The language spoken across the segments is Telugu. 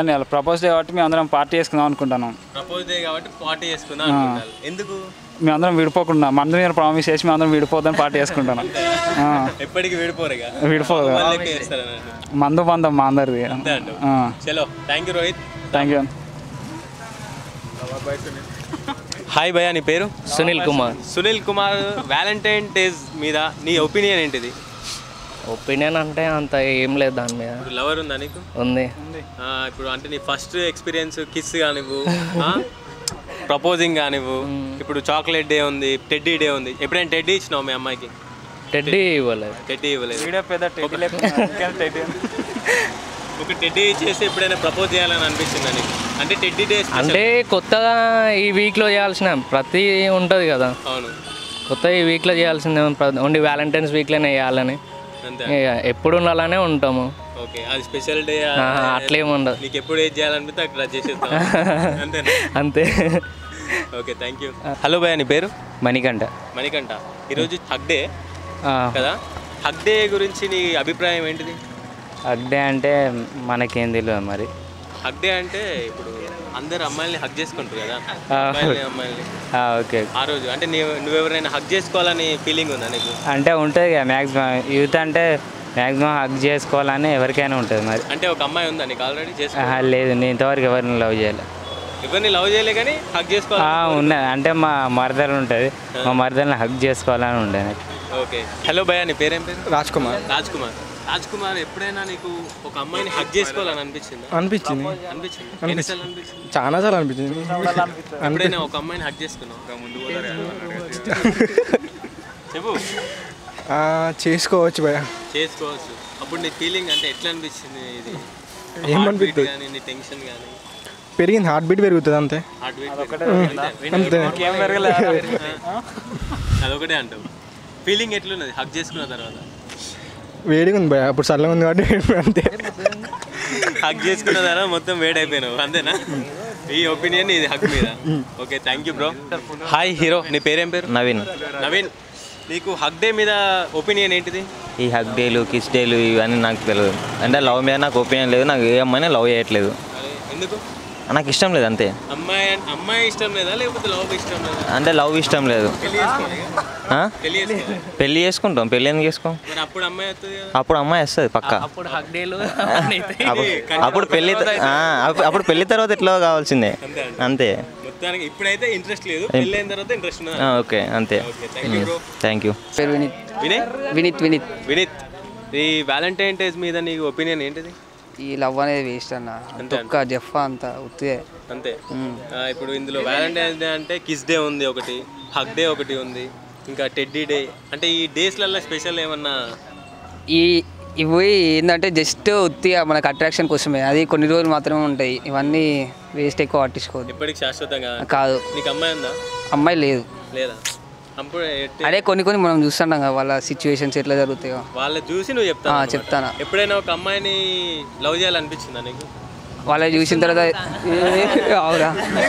అని వాళ్ళు ప్రపోజ్ డే కాబట్టి మేము అందరం పార్టీ చేసుకుందాం అనుకుంటున్నాం ప్రపోజ్ డే కాబట్టి పార్టీ చేసుకుందాం అనుకుంటారు ఎందుకు మేము అందరం విడిపోకుండా మందు మీద ప్రామిస్ చేసి మేము అందరం విడిపోద్దని పార్టీ చేసుకుంటున్నాం ఆ, ఎప్పటికి విడిపోరుగా విడిపోదు లెక్క చేస్తారు అన్నట్టు మందు బంధం మా అందరిది అంతే అంటావు ఆ, చలో thank you Rohit thank you hi భయ్యా నీ పేరు సునీల్ కుమార్ సునీల్ కుమార్ వ్యాలంటైన్ డేస్ మీద నీ ఒపీనియన్ ఏంటిది ఒపీనియన్ అంటే అంత ఏం లేదు దాని మీద ఇప్పుడు లవర్ ఉందా నీకు ఉంది ఆ, ఇప్పుడు అంటే నీ ఫస్ట్ ఎక్స్పీరియన్స్ కిస్ కానివ్వు ప్రపోజింగ్ కానివ్వు ఇప్పుడు చాక్లెట్ డే ఉంది టెడ్డీ డే ఉంది ఎప్పుడైనా టెడ్డీ ఇచ్చినావు మీ అమ్మాయికి టెడ్డీ ఇవ్వలేదు టెడ్డీ ఇవ్వలేదు వీడియో పెద్ద టెడ్డీ టెడ్డీ ఒక టెడ్డీ చేసి ఎప్పుడైనా ప్రపోజ్ చేయాలని అనిపించిందా నీకు అంటే టెడ్డీ డే అంటే కొత్తగా ఈ వీక్లో చేయాల్సిన ప్రతి ఉంటుంది కదా అవును కొత్త ఈ వీక్లో చేయాల్సిందే ప్ర- ఓన్లీ వ్యాలంటైన్స్ వీక్లోనే చేయాలని అంతే ఇక ఎప్పుడు ఉండాలనే ఉంటాము ఓకే అది స్పెషల్ డే ఆహా, అట్లేం ఉండదు నీకు ఎప్పుడు ఏది చేయాలనిపిస్తే అక్కడ చేసేస్తాం అంతేనా అంతే ఓకే థ్యాంక్ యూ హలో భయ్య నీ పేరు మణికంట మణికంఠ ఈరోజు హక్ డే కదా హక్ డే గురించి నీ అభిప్రాయం ఏంటిది అడ్డే అంటే మనకేం తెలియదు మరి హక్ డే అంటే ఇప్పుడు అందరు అమ్మాయిల్ని హక్ చేసుకుంటారు కదా ఆ. అమ్మాయిల్ని అమ్మాయిల్ని ఓకే ఆ రోజు అంటే నీ నువ్వెవరైనా హక్ చేసుకోవాలని ఫీలింగ్ ఉందా నీకు అంటే ఉంటుంది కదా మ్యాక్సిమం యూత్ అంటే మ్యాక్సిమం హక్ చేసుకోవాలని ఎవరికైనా ఉంటుంది మరి అంటే ఒక అమ్మాయి ఉందా నీకు ఆల్రెడీ చేసుకో ఆహా, లేదు నేను ఇంతవరకు ఎవరిని లవ్ చేయలే ఎవరిని లవ్ చేయలే కానీ హక్ చేసుకోవాలి ఆ, ఉన్నది అంటే మా మరదలు ఉంటుంది మా మరదల్ని హక్ చేసుకోవాలని ఉండే నాకు ఓకే హలో భయ్య నీ పేరేం పేరు రాజ్ కుమార్ రాజ్ కుమార్ రాజ్ కుమార్ ఎప్పుడైనా నీకు ఒక అమ్మాయిని హక్ చేసుకోవాలని అనిపించిందా అనిపించింది అనిపించింది ఎన్నిసార్లు అనిపించింది చాలా సార్లు అనిపించింది ఎప్పుడైనా ఒక అమ్మాయిని హక్ చేసుకున్నావు చెప్పు ఆ, చేసుకోవచ్చు భయ చేసుకోవచ్చు అప్పుడు నీ ఫీలింగ్ అంటే ఎట్లా అనిపించింది ఇది ఏమనిపిస్తుంది? కానీ నీ టెన్షన్ కానీ పెరిగింది హార్ట్ బీట్ పెరుగుతుంది అంతే హార్ట్ బీట్ అంతే అదొకటే అంటావు ఫీలింగ్ ఎట్లున్నది హక్ చేసుకున్న తర్వాత వేడిగా ఉంది భయ అప్పుడు చల్లగా ఉంది కాబట్టి అంతే హక్ చేసుకున్న తర్వాత మొత్తం వేడైపోయినావు అంతేనా ఈ ఒపీనియన్ ఇది హక్ మీద okay thank you bro hi hero నీ పేరేం పేరు నవీన్ నవీన్ నీకు హక్ డే మీద ఒపీనియన్ ఏంటిది ఈ హక్ డేలు కిస్ డేలు ఇవన్నీ నాకు తెలియదు అంటే లవ్ మీద నాకు ఒపీనియన్ లేదు నాకు ఏ అమ్మాయిని లవ్ చేయట్లేదు అరే, ఎందుకు నాకు ఇష్టం లేదు అంతే అమ్మాయి అమ్మాయి ఇష్టం లేదా లేకపోతే లవ్ ఇష్టం లేదా అంటే లవ్ ఇష్టం లేదు పెళ్లి చేసుకోవాలి ఆ? పెళ్లి చేసుకోవాలి పెళ్ళి చేసుకుంటాం పెళ్ళి ఎందుకు చేసుకోం మరి అప్పుడు అమ్మాయి వస్తుంది కదా అప్పుడు అమ్మాయి వస్తుంది పక్క అప్పుడు హక్ డేలు అప్పుడు అప్పుడు పెళ్ళి త- ఆ, అప్పుడు- అప్పుడు పెళ్ళి తర్వాత ఎట్లా కావాల్సిందే అంతే మొత్తానికి ఇప్పుడైతే ఇంట్రెస్ట్ లేదు పెళ్ళి అయిన తర్వాత ఇంట్రెస్ట్ ఉన్నది ఆ, ఓకే అంతే okay thank you bro thank you పేరు వినీత్ వినయ్ వినీత్ వినీత్ వినీత్ ఈ వ్యాలంటైన్ డేస్ మీద నీకు ఒపీనియన్ ఏంటిది ఈ లవ్ అనేది వేస్ట్ అన్న ఒక్క జెఫ్ అంత ఉత్తిదే అంతే ఆ, ఇప్పుడు ఇందులో వ్యాలంటైన్స్ డే అంటే కిస్ డే ఉంది ఒకటి హక్ డే ఒకటి ఉంది ఇంకా టెడ్డీ డే అంటే ఈ డేస్లలో స్పెషల్ ఏమన్నా ఈ ఇవి ఏంటంటే జస్ట్ ఉత్తిగా మనకు అట్రాక్షన్ కోసమే అది కొన్ని రోజులు మాత్రమే ఉంటాయి ఇవన్నీ వేస్ట్ ఎక్కువ పట్టించుకోవద్దు ఎప్పటికి శాశ్వతంగా కాదు నీకు అమ్మాయి ఉందా అమ్మాయి లేదు లేదా అప్పుడు ఎట్టి- అదే కొన్ని కొన్ని మనం చూస్తుంటాం కదా వాళ్ళ సిచ్యువేషన్స్ ఎట్లా జరుగుతాయో వాళ్ళ చూసి నువ్వు చెప్తాను ఆ, అన్నమాట. చెప్తానా. ఎప్పుడైనా ఒక అమ్మాయిని లవ్ చేయాలనిపించిందా నీకు వాళ్ళ చూసిన తర్వాత ఏ, అవురా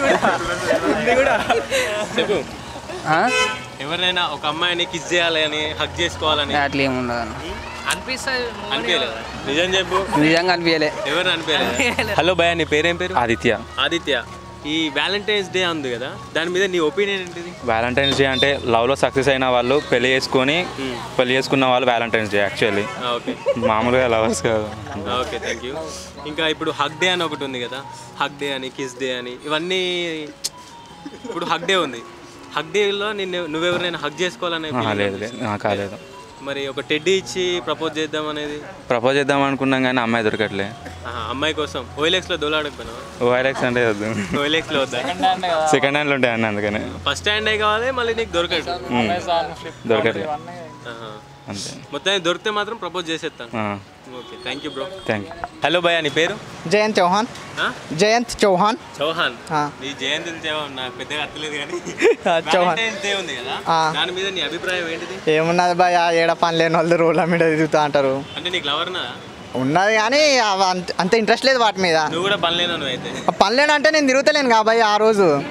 చెప్పు ఆ? ఎవరినైనా ఒక అమ్మాయిని కిస్ చేయాలి అని హక్ చేసుకోవాలని అట్లా ఏమి ఉండదు అన్న అనిపిస్తుంది అనిపించలేదా నిజం చెప్పు నిజంగా అనిపించలే ఎవరు అనిపించలేదు హలో భయ నీ పేరేం పేరు ఆదిత్య ఆదిత్య ఈ వ్యాలంటైన్స్ డే ఉంది కదా దాని మీద నీ ఒపీనియన్ ఏంటిది వ్యాలంటైన్స్ డే అంటే లవ్లో సక్సెస్ అయిన వాళ్ళు పెళ్లి చేసుకొని పెళ్లి చేసుకున్న వాళ్ళు వ్యాలంటైన్స్ డే యాక్చువల్లీ ఆ, ఓకే మామూలుగా లవర్స్ కాదు ఆ, ఓకే థ్యాంక్ యూ ఇంకా ఇప్పుడు హక్ డే అని ఒకటి ఉంది కదా హక్ డే అని కిస్ డే అని ఇవన్నీ ఇప్పుడు హక్ డే ఉంది హక్ డేలో నిన్ను నువ్వెవరైనా హక్ చేసుకోవాలనే ఆహా, feeling లేదు లేదు ఆ, కాలేదు మరి ఒక టెడ్డీ ఇచ్చి ప్రపోజ్ చేద్దాం అనేది ప్రపోజ్ చేద్దాం అనుకున్నాం కానీ అమ్మాయి దొరకట్లే ఆహా, అమ్మాయి కోసం ఓఎల్ఎక్స్లో దోలాడకపోయినా ఓఆర్ఎక్స్ అంటే వద్దు ఓఎల్ఎక్స్లో వద్దా సెకండ్ హ్యాండ్లో ఉంటాయి అన్న అందుకని ఫస్ట్ హ్యాండ్ కావాలి మళ్ళీ నీకు దొరకదు దొరకట్లే ఆహా. అంతే మొత్తానికి దొరికితే మాత్రం ప్రపోజ్ చేసేస్తాను okay thank you bro thank you hello భయ్యా నీ పేరు జయంత్ చౌహాన్ ఆ? జయంత్ చౌహాన్ చౌహాన్ ఆ. నీ జయంతి చౌహాన్ నాకు పెద్దగా అర్థలేదు కానీ చౌహాన్ Valentine's Day ఉంది కదా ఆ. దాని మీద నీ అభిప్రాయం ఏంటిది ఏమున్నది భయ ఏడ పని లేని వాళ్ళు రోడ్ల మీద తిరుగుతూ అంటారు అంటే నీకు లవర్నా ఉన్నది కానీ అవ- అంత- అంత ఇంట్రెస్ట్ లేదు వాటి మీద నువ్వు కూడా పనిలేనా నువ్వు అయితే పని లేనంటే నేను తిరుగుతలేను కాబట్టి ఆ రోజు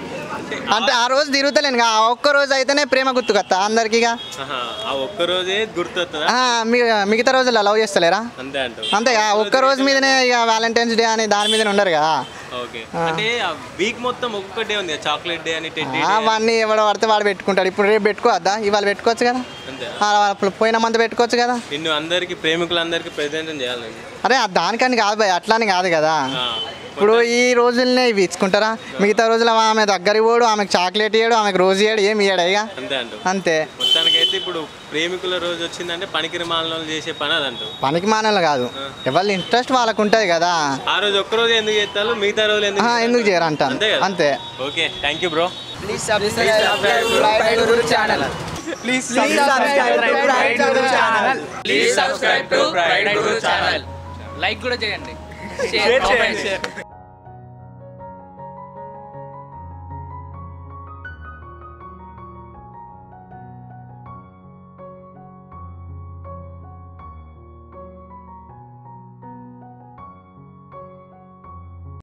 అంటే ఆ రోజు తిరుగుతలేను ఇక. ఆ ఒక్క రోజు అయితేనే ప్రేమ గుర్తుకొస్తా అందరికి ఇక. ఆహా, ఆ ఒక్క రోజే గుర్తొస్తుందా ఆ, మి- మిగతా రోజుల్లో లవ్ చేస్తలేరా అంతే అంటావు అంతే ఇక ఒక్క రోజు మీదనే ఇక వ్యాలంటైన్స్ డే అని దాని మీదనే ఉండరు కదా ఓకే అంటే ఆ వీక్ మొత్తం ఒక్కొక్క డే ఉంది చాక్లెట్ డే అని టెడ్డీ ఆ, అవన్నీ ఎవడో పడితే వాడు పెట్టుకుంటాడు ఇప్పుడు రేపు పెట్టుకోవద్దా ఇవాళ పెట్టుకోవచ్చు కదా అంతే ఆ, అప్పుడు పోయిన మంత్ పెట్టుకోవచ్చు కదా నిన్ను అందరికి ప్రేమికులందరికీ ప్రెజెంట్ చేయాలి అరే ఆ దానికని కాదు భయ్ అట్లాని కాదు కదా ఆ, ఇప్పుడు ఈ రోజులనే ఇవి ఇచ్చుకుంటారా మిగతా రోజులు ఆమె దగ్గర పోడు ఆమెకు చాక్లెట్ ఇయ్యడు ఆమెకు రోజు ఇయ్యడు ఏమి ఇయ్యడు ఇక అంతే అంటావు అంతే మొత్తానికైతే ఇప్పుడు ప్రేమికుల రోజు వచ్చిందంటే పనికిరి మాలలో చేసే పని అదంటావు పనికి మానలు కాదు ఎవరి ఇంట్రెస్ట్ వాళ్ళకు ఉంటుంది కదా ఆ రోజు ఒక్క రోజు ఎందుకు చేస్తారు మిగతా రోజులు ఎందుకు ఆ, చేస్తారు? ఎందుకు చేయరు అంటాను అంతే కదా అంతే okay thank you bro please subscribe to like కూడా చేయండి షేర్